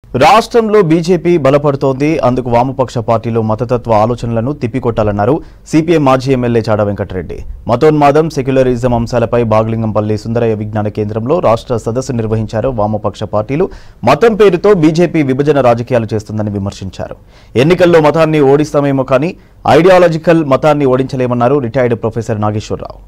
రాష్ట్రంలో బీజేపీ బలపడుతోంది అందుకు వామపక్ష పార్టీలు మతతత్వ ఆలోచనలను తిప్పికొట్టాలన్నారు సిపిఎం మాజీ ఎమ్మెల్యే చాడ వెంకటరెడ్డి మతోన్మాదం సెక్యులరిజం అంశాలపై బాగ్లింగంపల్లి సుందరయ్య విజ్ఞాన కేంద్రంలో రాష్ట్ర సదస్సు నిర్వహించారు వామపక్ష పార్టీలు మతం పేరుతో బీజేపీ విభజన రాజకీయాలు చేస్తుందని విమర్శించారు ఎన్నికల్లో మతాన్ని ఓడిస్తామేమో కానీ ఐడియాలజికల్ మతాన్ని ఓడించలేమన్నారు రిటైర్డ్ ప్రొఫెసర్ నాగేశ్వరరావు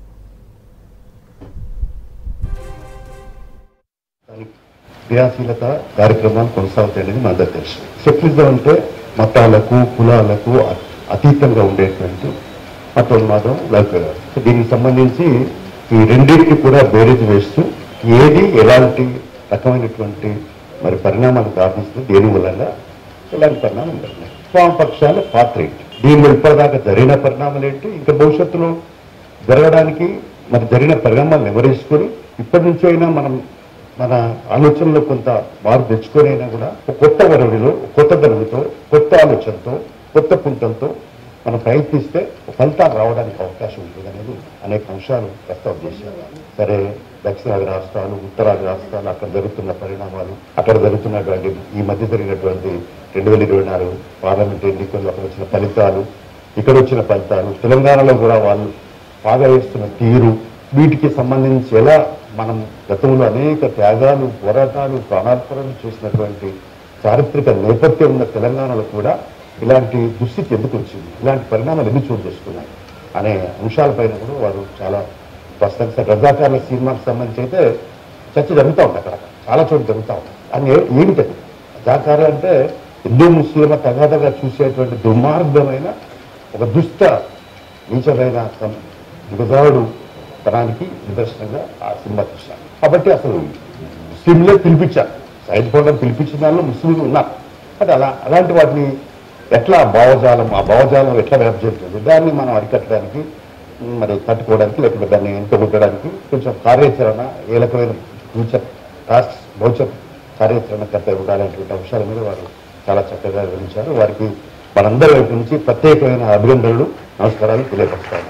క్రియాశీలత కార్యక్రమాలు కొనసాగుతాయనేది మా అందరికి తెలుసు సెక్యులిజం అంటే మతాలకు కులాలకు అ- అతీతంగా ఉండేటువంటి మతోన్మాదం లైక్ సో దీనికి సంబంధించి ఈ రెండింటికి కూడా బేరేజ్ వేస్తూ ఏది ఎలాంటి రకమైనటువంటి మరి పరిణామాలు కారణిస్తుంది దేని వలన ఇలాంటి పరిణామం జరిగినాయి వామపక్షాల పాత్ర ఏంటి దీనిలో ఇప్పటిదాకా జరిగిన పరిణామాలు ఏంటి ఇంకా భవిష్యత్తులో జరగడానికి మరి జరిగిన పరిణామాలను వివరించుకొని ఇప్పటి నుంచి అయినా మనం మన ఆలోచనలో కొంత మార్పు తెచ్చుకొని అయినా కూడా ఒక కొత్త వరవిలో ఒక కొత్త ధనముతో కొత్త ఆలోచనతో కొత్త పుంటంతో మనం ప్రయత్నిస్తే ఒక ఫలితాలు రావడానికి అవకాశం ఉంటుంది అనేది అనేక అంశాలు ప్రస్తావన చేశారు సరే దక్షిణాది రాష్ట్రాలు ఉత్తరాది రాష్ట్రాలు అక్కడ జరుగుతున్న పరిణామాలు అక్కడ జరుగుతున్నటువంటి ఈ మధ్య జరిగినటువంటి రెండు వేల ఇరవై నాలుగు పార్లమెంట్ ఎన్నికల్లో అక్కడ వచ్చిన ఫలితాలు ఇక్కడ వచ్చిన ఫలితాలు తెలంగాణలో కూడా వాళ్ళు బాగా వేస్తున్న తీరు వీటికి సంబంధించి ఎలా మనం గతంలో అనేక త్యాగాలు పోరాటాలు ప్రాణార్పణలు చేసినటువంటి చారిత్రక నేపథ్యం ఉన్న తెలంగాణలో కూడా ఇలాంటి దుస్థితి ఎందుకు వచ్చింది ఇలాంటి పరిణామాలు ఎందుకు చోటు చేసుకున్నాయి అనే అంశాలపైన కూడా వారు చాలా ప్రస్తుతం రజాకారుల సినిమాకి సంబంధించి అయితే చర్చ జరుగుతూ ఉంది అక్కడ చాలా చోట్ల జరుగుతూ ఉంది అని ఏ- ఏమిటది రజాకారులు అంటే హిందూ ముస్లింల తగాదగా చూసేటువంటి దుర్మార్గమైన ఒక దుష్ట నీచమైన సం- దిగజారుడు తనానికి నిదర్శనంగా ఆ సినిమా చూశాను కాబట్టి అసలు ముస్లింలే పిలిపించారు సైడ్ పోవడం పిలిపించిన దానిలో ముస్లింలు ఉన్నారు అంటే అలా అలాంటి వాటిని ఎట్లా భావజాలం ఆ భావజాలం ఎట్లా వ్యాప్తి చేస్తుంది దాన్ని మనం అరికట్టడానికి ఉమ్, మరి తట్టుకోవడానికి లేకపోతే దాన్ని ఎంతగొట్టడానికి కొంచెం కార్యాచరణ ఏ రకమైన ఫ్యూచర్ టాస్క్ భవిష్యత్ కార్యాచరణ కర్త ఉండాలనేటువంటి అంశాల మీద వారు చాలా చక్కగా వివరించారు వారికి మనందరి వైపు నుంచి ప్రత్యేకమైన అభినందనలు నమస్కారాలు తెలియపరుస్తాను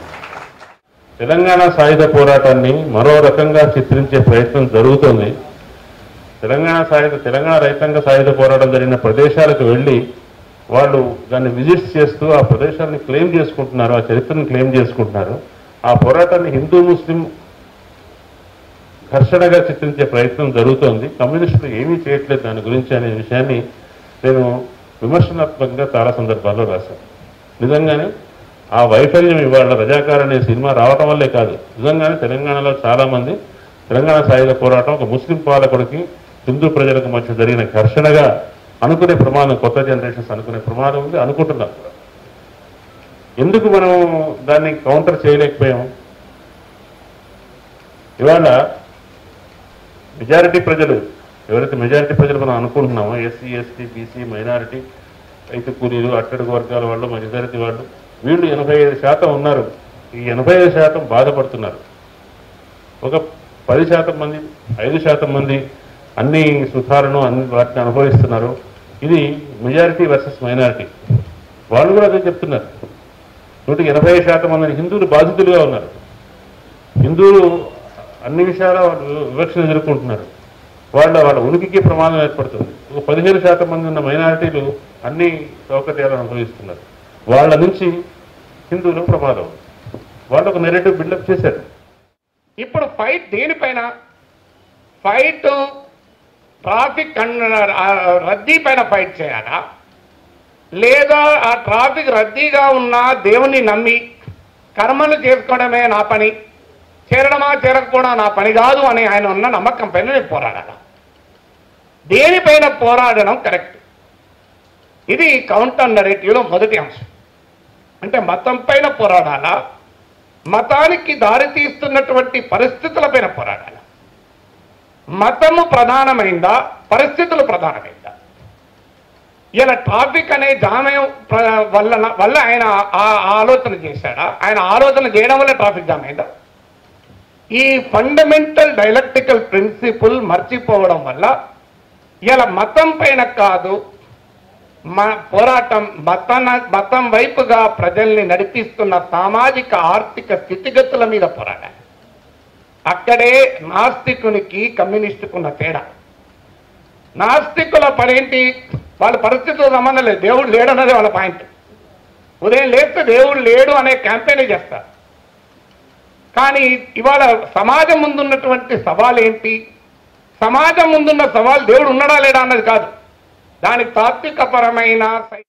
తెలంగాణ సాయుధ పోరాటాన్ని మరో రకంగా చిత్రించే ప్రయత్నం జరుగుతుంది తెలంగాణ సాయుధ తెలంగాణ రైతాంగ సాయుధ పోరాటం జరిగిన ప్రదేశాలకు వెళ్ళి వాళ్ళు దాన్ని విజిట్స్ చేస్తూ ఆ ప్రదేశాన్ని క్లెయిమ్ చేసుకుంటున్నారు ఆ చరిత్రను క్లెయిమ్ చేసుకుంటున్నారు ఆ పోరాటాన్ని హిందూ ముస్లిం ఘర్షణగా చిత్రించే ప్రయత్నం జరుగుతోంది కమ్యూనిస్టులు ఏమీ చేయట్లేదు దాని గురించి అనే విషయాన్ని నేను విమర్శనాత్మకంగా చాలా సందర్భాల్లో రాశాను నిజంగానే ఆ వైఫల్యం ఇవాళ రజాకార్ అనే సినిమా రావటం వల్లే కాదు నిజంగానే తెలంగాణలో చాలా మంది తెలంగాణ సాయుధ పోరాటం ఒక ముస్లిం పాలకుడికి హిందూ ప్రజలకు మధ్య జరిగిన ఘర్షణగా అనుకునే ప్రమాదం కొత్త జనరేషన్స్ అనుకునే ప్రమాదం ఉంది అనుకుంటున్నారు కూడా ఎందుకు మనం దాన్ని కౌంటర్ చేయలేకపోయాం ఇవాళ మెజారిటీ ప్రజలు ఎవరైతే మెజారిటీ ప్రజలు మనం అనుకుంటున్నామో ఎస్సీ ఎస్టీ బీసీ మైనారిటీ రైతు కూలీలు అట్టడుగు వర్గాల వాళ్ళు మెజారిటీ వాళ్ళు వీళ్ళు ఎనభై ఐదు శాతం ఉన్నారు ఈ ఎనభై ఐదు శాతం బాధపడుతున్నారు ఒక పది శాతం మంది ఐదు శాతం మంది అన్ని సుఖాలను అన్ని వాటిని అనుభవిస్తున్నారు ఇది మెజారిటీ వర్సెస్ మైనారిటీ వాళ్ళు కూడా అదే చెప్తున్నారు నూటికి ఎనభై శాతం మంది హిందువులు బాధితులుగా ఉన్నారు హిందువులు అన్ని విషయాల వాళ్ళు వివక్షను ఎదుర్కొంటున్నారు వాళ్ళ వాళ్ళ ఉనికికి ప్రమాదం ఏర్పడుతుంది ఒక పదిహేను శాతం మంది ఉన్న మైనారిటీలు అన్ని సౌకర్యాలను అనుభవిస్తున్నారు వాళ్ళ నుంచి హిందువులకు ప్రమాదం వాళ్ళు ఒక నెరేటివ్ బిల్డప్ చేశారు ఇప్పుడు ఫైట్ దేనిపైన ఫైట్ ట్రాఫిక్ కన్- ఆ రద్దీ పైన ఫైట్ చేయాలా లేదా ఆ ట్రాఫిక్ రద్దీగా ఉన్న దేవుని నమ్మి కర్మలు చేసుకోవడమే నా పని చేరడమా చేరకపోవడం నా పని కాదు అని ఆయన ఉన్న నమ్మకం పైన నేను పోరాడాల దేనిపైన పోరాడడం కరెక్ట్ ఇది కౌంటర్ నరేటివ్లో మొదటి అంశం అంటే మతం పైన పోరాడాలా మతానికి దారితీస్తున్నటువంటి పరిస్థితులపైన పోరాడాలి మతము ప్రధానమైందా పరిస్థితులు ప్రధానమైందా ఇలా ట్రాఫిక్ అనే జామయం ప్ర- వల్ల వల్ల ఆయన ఆ ఆ ఆలోచన చేశాడా ఆయన ఆలోచన చేయడం వల్ల ట్రాఫిక్ జామ్ అయిందా ఈ ఫండమెంటల్ డైలెక్టికల్ ప్రిన్సిపుల్ మర్చిపోవడం వల్ల ఇలా మతం పైన కాదు మా పోరాటం మతన మతం వైపుగా ప్రజల్ని నడిపిస్తున్న సామాజిక ఆర్థిక స్థితిగతుల మీద పోరాడాలి అక్కడే నాస్తికునికి కమ్యూనిస్టుకున్న తేడా నాస్తికుల పనేంటి వాళ్ళ పరిస్థితితో సంబంధం లేదు దేవుడు లేడు అన్నది వాళ్ళ పాయింట్ ఉదయం లేస్తే దేవుడు లేడు అనే క్యాంపెయిన్ చేస్తారు కానీ ఇవాళ సమాజం ముందున్నటువంటి సవాల్ ఏంటి సమాజం ముందున్న సవాల్ దేవుడు ఉన్నాడా లేడా అన్నది కాదు దానికి తాత్వికపరమైన సై-